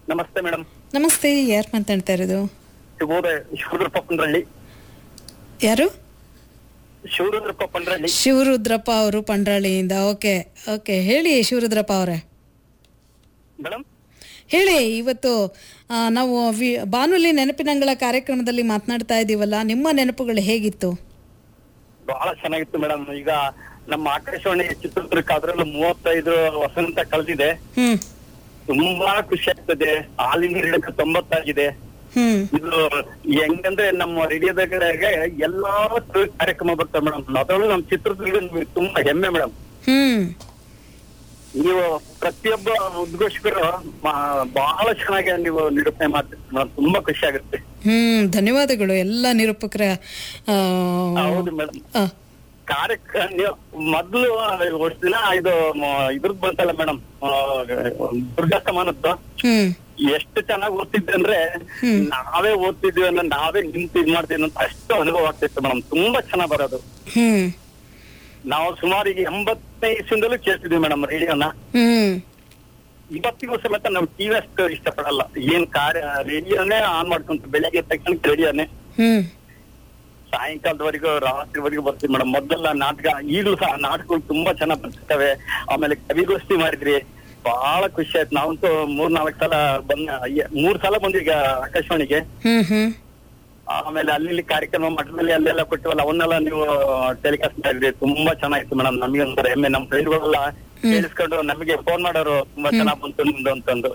ನಮಸ್ತೆ ಮೇಡಮ್ ನಮಸ್ತೆ ಯಾರು ಮಾತಾಡ್ತಾ ಇರೋದು ಶುಭೋದಯ ಶಿವರುದ್ರಪ್ಪ ಪಂಡ್ರಳ್ಳಿ ಯಾರು ಶಿವರುದ್ರಪ್ಪ ಪಂಡ್ರಳ್ಳಿ ಶಿವರುದ್ರಪ್ಪ ಅವರು ಪಂಡ್ರಾಳಿಯಿಂದ ಓಕೆ ಓಕೆ ಹೇಳಿ ಶಿವರುದ್ರಪ್ಪ ಅವರೇ ಮೇಡಮ್ ಹೇಳಿ ಇವತ್ತು ಆ, ನಾವು ವಿ ಬಾನುಲಿ ನೆನಪಿನಂಗಳ ಕಾರ್ಯಕ್ರಮದಲ್ಲಿ ಮಾತನಾಡ್ತಾ ಇದ್ದೀವಲ್ಲ ನಿಮ್ಮ ನೆನಪುಗಳು ಹೇಗಿತ್ತು ಬಹಳ ಚೆನ್ನಾಗಿತ್ತು ಮೇಡಮ್ ಈಗ ನಮ್ಮ ಆಕಾಶವಾಣಿ ಚಿತ್ರದುರ್ಗ ಅದ್ರಲ್ಲೂ ಮೂವತ್ತೈದು ವಸಂತ ಕಳೆದಿದೆ ಹ್ಮ್ ತುಂಬಾ ಖುಷಿ ಆಗ್ತದೆ ಹಾಲಿನ ಗಿಡಕ್ಕೆ ತೊಂಬತ್ತಾಗಿದೆ ಹ್ಮ್ ಇದು ಹೆಂಗಂದ್ರೆ ನಮ್ಮ ರೇಡಿಯೋದಾಗ ಎಲ್ಲಾ ತರ ಕಾರ್ಯಕ್ರಮ ಬರ್ತವೆ ಮೇಡಮ್ ಅದರಲ್ಲೂ ನಮ್ಮ ಚಿತ್ರದುರ್ಗ ನಮ್ಗೆ ತುಂಬಾ ಹೆಮ್ಮೆ ಮೇಡಮ್ ಹ್ಮ್ ನೀವು ಪ್ರತಿಯೊಬ್ಬ ಉದ್ಘೋಷಕರು ಮ- ಬಹಳ ಚೆನ್ನಾಗಿ ನೀವು ನಿರೂಪಣೆ ಮಾಡ್ತೀರಿ ಮೇಡಮ್ ತುಂಬಾ ಖುಷಿ ಆಗುತ್ತೆ ಹ್ಮ್ ಧನ್ಯವಾದಗಳು ಎಲ್ಲ ನಿರೂಪಕರ ಆ, ಹೌದು ಮೇಡಮ್ ಆ, ಕಾರ್ಯಕ್ರಮ ನೀವು ಮೊದ್ಲು ವರ್ಷ ದಿನ ಇದು ಮ- ಇದ್ರದ್ ಬಂತಲ್ಲ ಮೇಡಮ್ ದುರ್ಗಾಸ್ತಮಾನದ್ದು ಹ್ಮ್ ಎಷ್ಟು ಚೆನ್ನಾಗಿ ಓದ್ತಿದ್ವಿ ಅಂದ್ರೆ ನಾವೇ ಓದ್ತಿದ್ವಿ ಅಂದ್ರೆ ನಾವೇ ನಿಂತು ಇದ್ ಮಾಡ್ತೀವಿ ಅಂತ ಅಷ್ಟು ಅನುಭವ ಆಗ್ತಿತ್ತು ಮೇಡಮ್ ತುಂಬಾ ಚೆನ್ನಾಗ್ ಬರೋದು ಹ್ಮ್ ನಾವು ಸುಮಾರು ಈಗ ಎಂಬತ್ತನೇ ಇಸ್ವಿಂದಲೂ ಕೇಳ್ತಿದ್ವಿ ಮೇಡಮ್ ರೇಡಿಯೋನ ಹ್ಮ್ ಇವತ್ತಿಗೂ ಸಮೇತ ನಾವು ಟಿವಿ ಅಷ್ಟು ಇಷ್ಟಪಡಲ್ಲ ಏನ್ ಕಾರ್ಯ ರೇಡಿಯೋನೇ ಆನ್ ಮಾಡ್ಕೊಂತ ಬೆಳಿಗ್ಗೆ ತಕ್ಷಣ ರೇಡಿಯೋನೇ ಹ್ಮ್ ಸಾಯಂಕಾಲದವರೆಗೂ ರಾತ್ರಿವರೆಗೂ ಬರ್ತೀವಿ ಮೇಡಮ್ ಮೊದಲೆಲ್ಲ ನಾಟಕ ಈಗಲೂ ಸಹ ನಾಟಕಗಳು ತುಂಬಾ ಚೆನ್ನಾಗಿ ಬರ್ತಿರ್ತವೆ ಆಮೇಲೆ ಕವಿಗೋಷ್ಠಿ ಮಾಡಿದ್ರಿ ಬಹಳ ಖುಷಿ ಆಯ್ತು ನಾವಂತೂ ಮೂರ್ ನಾಲ್ಕು ಸಲ ಬಂದ ಅಯ್ಯ- ಮೂರ್ ಸಲ ಬಂದ್ವಿ ಈಗ ಆಕಾಶವಾಣಿಗೆ ಹ್ಮ್ ಹ್ಮ್ ಆಮೇಲೆ ಅಲ್ಲಿ ಇಲ್ಲಿ ಕಾರ್ಯಕ್ರಮ ಮಠದಲ್ಲಿ ಅಲ್ಲೆಲ್ಲ ಕೊಟ್ಟಿವಲ್ಲ ಅವನ್ನೆಲ್ಲ ನೀವು ಟೆಲಿಕಾಸ್ಟ್ ಮಾಡಿದ್ರಿ ತುಂಬಾ ಚೆನ್ನಾಗಿತ್ತು ಮೇಡಮ್ ನಮಗೆ ಒಂಥರ ಹೆಮ್ಮೆ ನಮ್ಮ ಫ್ರೆಂಡ್ಗಳೆಲ್ಲ ಕೇಳಿಸ್ಕೊಂಡು ನಮಗೆ ಫೋನ್ ಮಾಡೋರು ತುಂಬಾ ಚೆನ್ನಾಗ್ ಬಂತು ನಿಮ್ದು ಅಂತಂದು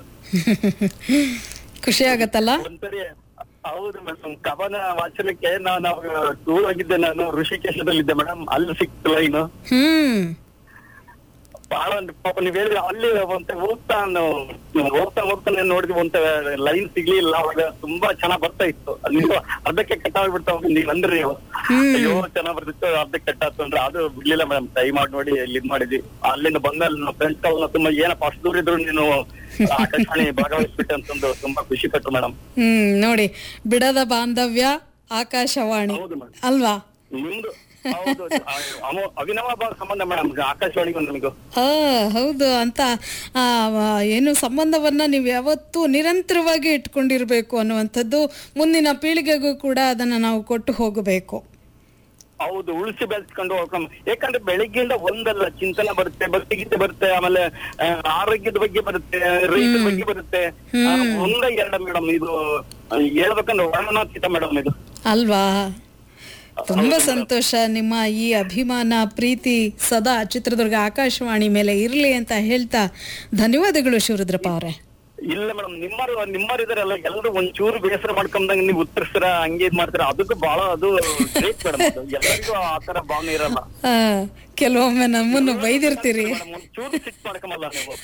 ಖುಷಿ ಆಗತ್ತಲ್ಲ ಒಂದ್ಸರಿ ಹೌದು ಮೇಡಮ್ ಕವನ ವಾಚನಕ್ಕೆ ನಾನು ಟೂರ್ ಆಗಿದ್ದೆ ನಾನು ಋಷಿಕೇಶದಲ್ಲಿದ್ದೆ ಮೇಡಮ್ ಅಲ್ಲಿ ಸಿಕ್ತು ಲೈನ್ ಹ್ಮ್ ಬಹಳ ಒಂದು ಪಾಪ ನೀವ್ ಹೇಳಿದ್ರೆ ಅಲ್ಲಿ ಒಂತ ಹೋಗ್ತಾ ನಾವು ಹೋಗ್ತಾ ಹೋಗ್ತಾನೆ ನೋಡಿದ್ವಿ ಒಂತ ಲೈನ್ ಸಿಗ್ಲಿಲ್ಲ ಅವಾಗ ತುಂಬಾ ಚೆನ್ನಾಗ್ ಬರ್ತಾ ಇತ್ತು ನೀವು ಅರ್ಧಕ್ಕೆ ಕಟ್ಟಾಗ್ಬಿಡ್ತಾ ನೀವ್ ಅಂದ್ರಿ ನೀವು ಅಯ್ಯೋ ಚೆನ್ನಾಗ್ ಬರ್ತಿತ್ತು ಅರ್ಧಕ್ಕೆ ಕಟ್ಟಾತು ಅಂದ್ರೆ ಅದು ಬಿಡ್ಲಿಲ್ಲ ಮೇಡಮ್ ಟ್ರೈ ಮಾಡಿ ನೋಡಿ ಇಲ್ಲಿ ಇದ್ ಮಾಡಿದ್ವಿ ಅಲ್ಲಿಂದ ಬಂದಲ್ಲಿ ನಮ್ಮ ಫ್ರೆಂಡ್ಸ್ ಎಲ್ಲ ತುಂಬಾ ಏನಪ್ಪ ಅಷ್ಟು ದೂರ ಇದ್ರು ನೀನು ಆಕಾಶವಾಣಿ ಭಾಗವಹಿಸ್ಬಿಟ್ಟೆ ಅಂತಂದು ತುಂಬಾ ಖುಷಿ ಪಟ್ರು ಮೇಡಮ್ ಹ್ಮ್ ನೋಡಿ ಬಿಡದ ಬಾಂಧವ್ಯ ಆಕಾಶವಾಣಿ ಹೌದು ಮೇಡಮ್ ಅಲ್ವಾ ನಿಮ್ದು ಹೌದು ಅಮೋ- ಅವಿನಾಭಾವ ಸಂಬಂಧ ಮೇಡಮ್ ಆಕಾಶವಾಣಿಗೂ ನಮಗೂ ಆ ಹೌದು ಅಂತ ಆ, ವ- ಏನು ಸಂಬಂಧವನ್ನ ನೀವು ಯಾವತ್ತೂ ನಿರಂತರವಾಗಿ ಇಟ್ಕೊಂಡಿರ್ಬೇಕು ಅನ್ನುವಂಥದ್ದು ಮುಂದಿನ ಪೀಳಿಗೆಗೂ ಕೂಡ ಅದನ್ನ ನಾವು ಕೊಟ್ಟು ಹೋಗಬೇಕು ಹೌದು ಉಳಿಸಿ ಬೆಳೆಸ್ಕೊಂಡು ಹೋಗ್ಕೊಂಡು ಯಾಕಂದ್ರೆ ಬೆಳಿಗ್ಗೆಯಿಂದ ಒಂದಲ್ಲ ಚಿಂತನೆ ಬರುತ್ತೆ ಭಕ್ತಿ ಗೀತೆ ಬರುತ್ತೆ ಆಮೇಲೆ ಆ, ಆರೋಗ್ಯದ ಬಗ್ಗೆ ಬರುತ್ತೆ ರೈತರ ಬಗ್ಗೆ ಬರುತ್ತೆ ಆ, ಒಂದ ಎರಡ ಮೇಡಮ್ ಇದು ಆ, ಹೇಳ್ಬೇಕಂದ್ರೆ ವರ್ಣನಾತೀತ ಮೇಡಮ್ ಇದು ಅಲ್ವಾ ತುಂಬಾ ಸಂತೋಷ ನಿಮ್ಮ ಈ ಅಭಿಮಾನ ಪ್ರೀತಿ ಸದಾ ಚಿತ್ರದುರ್ಗ ಆಕಾಶವಾಣಿ ಮೇಲೆ ಇರ್ಲಿ ಅಂತ ಹೇಳ್ತಾ ಧನ್ಯವಾದಗಳು ಶಿವರುದ್ರಪ್ಪ ಅವರೇ ಇಲ್ಲ ಮೇಡಮ್ ನಿಮ್ಮರು ನಿಮ್ಮರು ಇದಾರಲ್ಲ ಎಲ್ಲರೂ ಒಂಚೂರು ಬೇಸರ ಮಾಡ್ಕೊಂಡಂಗ ನೀವು ಉತ್ತರಿಸ್ತೀರ ಹಂಗೆ ಇದ್ ಮಾಡ್ತೀರ ಅದಕ್ಕೂ ಬಹಳ ಅದು ಗ್ರೇಟ್ ಮೇಡಮ್ ಅದು ಎಲ್ಲರಿಗೂ ಆ ತರ ಭಾವನೆ ಇರಲ್ಲ ಆ, ಕೆಲವೊಮ್ಮೆ ನಮ್ಮನ್ನು ಬೈದಿರ್ತೀರಿ ಮೇಡಮ್ ಒಂಚೂರು ಸಿಟ್ ಮಾಡ್ಕೊಂಬಲ್ಲ ನೀವು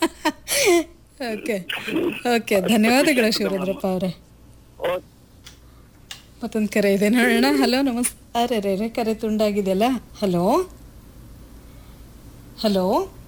ಓಕೆ ಓಕೆ ಧನ್ಯವಾದಗಳು ಶಿವರುದ್ರಪ್ಪ ಅವರೇ ಓ, ಮತ್ತೊಂದು ಕರೆ ಇದೆ ನೋಡೋಣ ಹಲೋ ನಮಸ್ಕಾರ ರೇ ರೇ ಕರೆ ತುಂಡಾಗಿದೆಯಲ್ಲ ಹಲೋ ಹಲೋ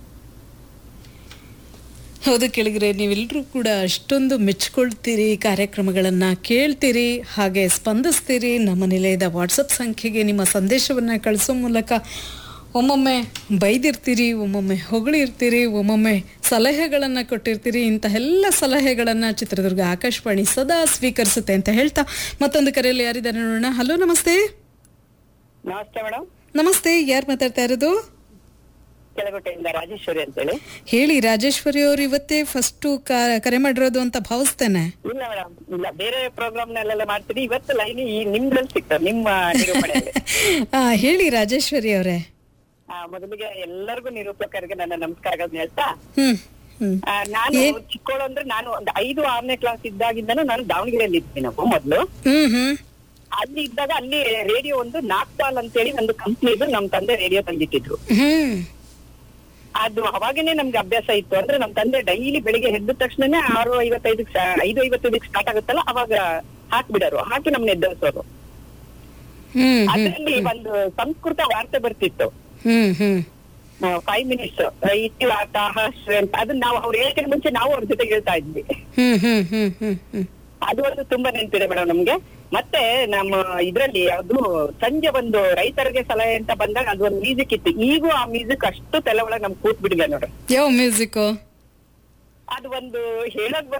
ಹೌದು ಕೇಳಿದ್ರೆ ನೀವೆಲ್ಲರೂ ಕೂಡ ಅಷ್ಟೊಂದು ಮೆಚ್ಕೊಳ್ತೀರಿ ಕಾರ್ಯಕ್ರಮಗಳನ್ನು ಕೇಳ್ತೀರಿ ಹಾಗೆ ಸ್ಪಂದಿಸ್ತೀರಿ ನಮ್ಮ ನಿಲಯದ ವಾಟ್ಸಪ್ ಸಂಖ್ಯೆಗೆ ನಿಮ್ಮ ಸಂದೇಶವನ್ನು ಕಳಿಸೋ ಮೂಲಕ ಒಮ್ಮೊಮ್ಮೆ ಬೈದಿರ್ತೀರಿ ಒಮ್ಮೊಮ್ಮೆ ಹೊಗಳಿರ್ತೀರಿ ಒಮ್ಮೊಮ್ಮೆ ಸಲಹೆಗಳನ್ನು ಕೊಟ್ಟಿರ್ತೀರಿ ಇಂತಹೆಲ್ಲ ಸಲಹೆಗಳನ್ನು ಚಿತ್ರದುರ್ಗ ಆಕಾಶವಾಣಿ ಸದಾ ಸ್ವೀಕರಿಸುತ್ತೆ ಅಂತ ಹೇಳ್ತಾ ಮತ್ತೊಂದು ಕರೆಯಲ್ಲಿ ಯಾರಿದ್ದಾರೆ ನೋಡೋಣ ಹಲೋ ನಮಸ್ತೆ ನಮಸ್ತೆ ಮೇಡಮ್ ನಮಸ್ತೆ ಯಾರು ಮಾತಾಡ್ತಾ ಇರೋದು ಕೆಳಗೋಟೆಯಿಂದ ರಾಜೇಶ್ವರಿ ಅಂತೇಳಿ ಹೇಳಿ ರಾಜೇಶ್ವರಿ ಅವರು ಇವತ್ತೇ ಫಸ್ಟ್ ಕರೆ ಮಾಡಿರೋದು ಅಂತ ಭಾವಿಸ್ತೇನೆ ಇಲ್ಲ ಮೇಡಮ್ ಇಲ್ಲ ಬೇರೆ ಪ್ರೋಗ್ರಾಮ್ ನಲ್ಲೆಲ್ಲ ಮಾಡ್ತೀರಿ ಇವತ್ತು ಲೈನ್ ಈ ನಿಮ್ದ್ರಲ್ಲಿ ಸಿಗ್ತದೆ ನಿಮ್ಮ ನಿರೂಪಣೆಯಲ್ಲಿ ಆ, ಹೇಳಿ ರಾಜೇಶ್ವರಿ ಅವರೇ ಆ, ಮೊದಲಿಗೆ ಎಲ್ಲರಿಗೂ ನಿರೂಪಕರಿಗೆ ನನ್ನ ನಮಸ್ಕಾರಗಳನ್ನ ಹೇಳ್ತಾ ಹ್ಮ್ ಹ್ಮ್ ಆ, ನಾನು ಚಿಕ್ಕವಳು ಅಂದ್ರೆ ನಾನು ಒಂದು ಐದು ಆರನೇ ಕ್ಲಾಸ್ ಇದ್ದಾಗಿಂದನೂ ನಾನು ದಾವಣಗೆರೆಯಲ್ಲಿ ಇದ್ವಿ ನಾವು ಮೊದ್ಲು ಹ್ಮ್ ಹ್ಮ್ ಅಲ್ಲಿ ಇದ್ದಾಗ ಅಲ್ಲಿ ರೇಡಿಯೋ ಒಂದು ನಾಗ್ಪಾಲ್ ಅಂತೇಳಿ ಒಂದು ಕಂಪ್ನಿದು ನಮ್ ತಂದೆ ರೇಡಿಯೋ ತಂದಿಟ್ಟಿದ್ರು ಹ್ಮ್ ಅದು ಅವಾಗನೇ ನಮ್ಗೆ ಅಭ್ಯಾಸ ಇತ್ತು ಅಂದ್ರೆ ನಮ್ ತಂದೆ ಡೈಲಿ ಬೆಳಿಗ್ಗೆ ಎದ್ದ ತಕ್ಷಣನೇ ಆರು ಐವತ್ತೈದಕ್ಕೆ ಸ- ಐದು ಐವತ್ತೈದಕ್ಕೆ ಸ್ಟಾರ್ಟ್ ಆಗುತ್ತಲ್ಲ ಅವಾಗ ಹಾಕ್ಬಿಡೋರು ಹಾಕಿ ನಮ್ನ ಎದ್ದರಿಸೋರು ಹ್ಮ್ ಅದರಲ್ಲಿ ಒಂದು ಸಂಸ್ಕೃತ ವಾರ್ತೆ ಬರ್ತಿತ್ತು ಹ್ಮ್ ಹ್ಮ್ ಫೈವ್ ಮಿನಿಟ್ಸ್ ಇತಿಹಾಸ ಹಿಸ್ಟ್ರಿ ಅಂತ ಅದನ್ನ ನಾವು ಅವ್ರು ಹೇಳಕ್ಕೆ ಮುಂಚೆ ನಾವು ಅವ್ರ ಜೊತೆ ಹೇಳ್ತಾ ಇದ್ವಿ ಹ್ಮ್ ಹ್ಮ್ ಹ್ಮ್ ಹ್ಮ್ ಹ್ಮ್ ಅದು ಒಂದು ತುಂಬಾ ನೆನಪಿದೆ ಮೇಡಮ್ ನಮ್ಗೆ ಮತ್ತೆ ನಮ್ಮ ಇದ್ರಲ್ಲಿ ಅದು ಸಂಜೆ ಒಂದು ರೈತರಿಗೆ ಸಲಹೆ ಅಂತ ಬಂದಾಗ ಅದು ಒಂದು ಮ್ಯೂಸಿಕ್ ಇತ್ತು ಈಗೂ ಆ ಮ್ಯೂಸಿಕ್ ಅಷ್ಟು ತಲೆ ಒಳಗೆ ನಮ್ಗೆ ಕೂತ್ ಬಿಡಿಲ್ಲ ನೋಡ್ರಿ ಯಾವ ಮ್ಯೂಸಿಕ್ ಅದು ಒಂದು ಹೇಳಕ್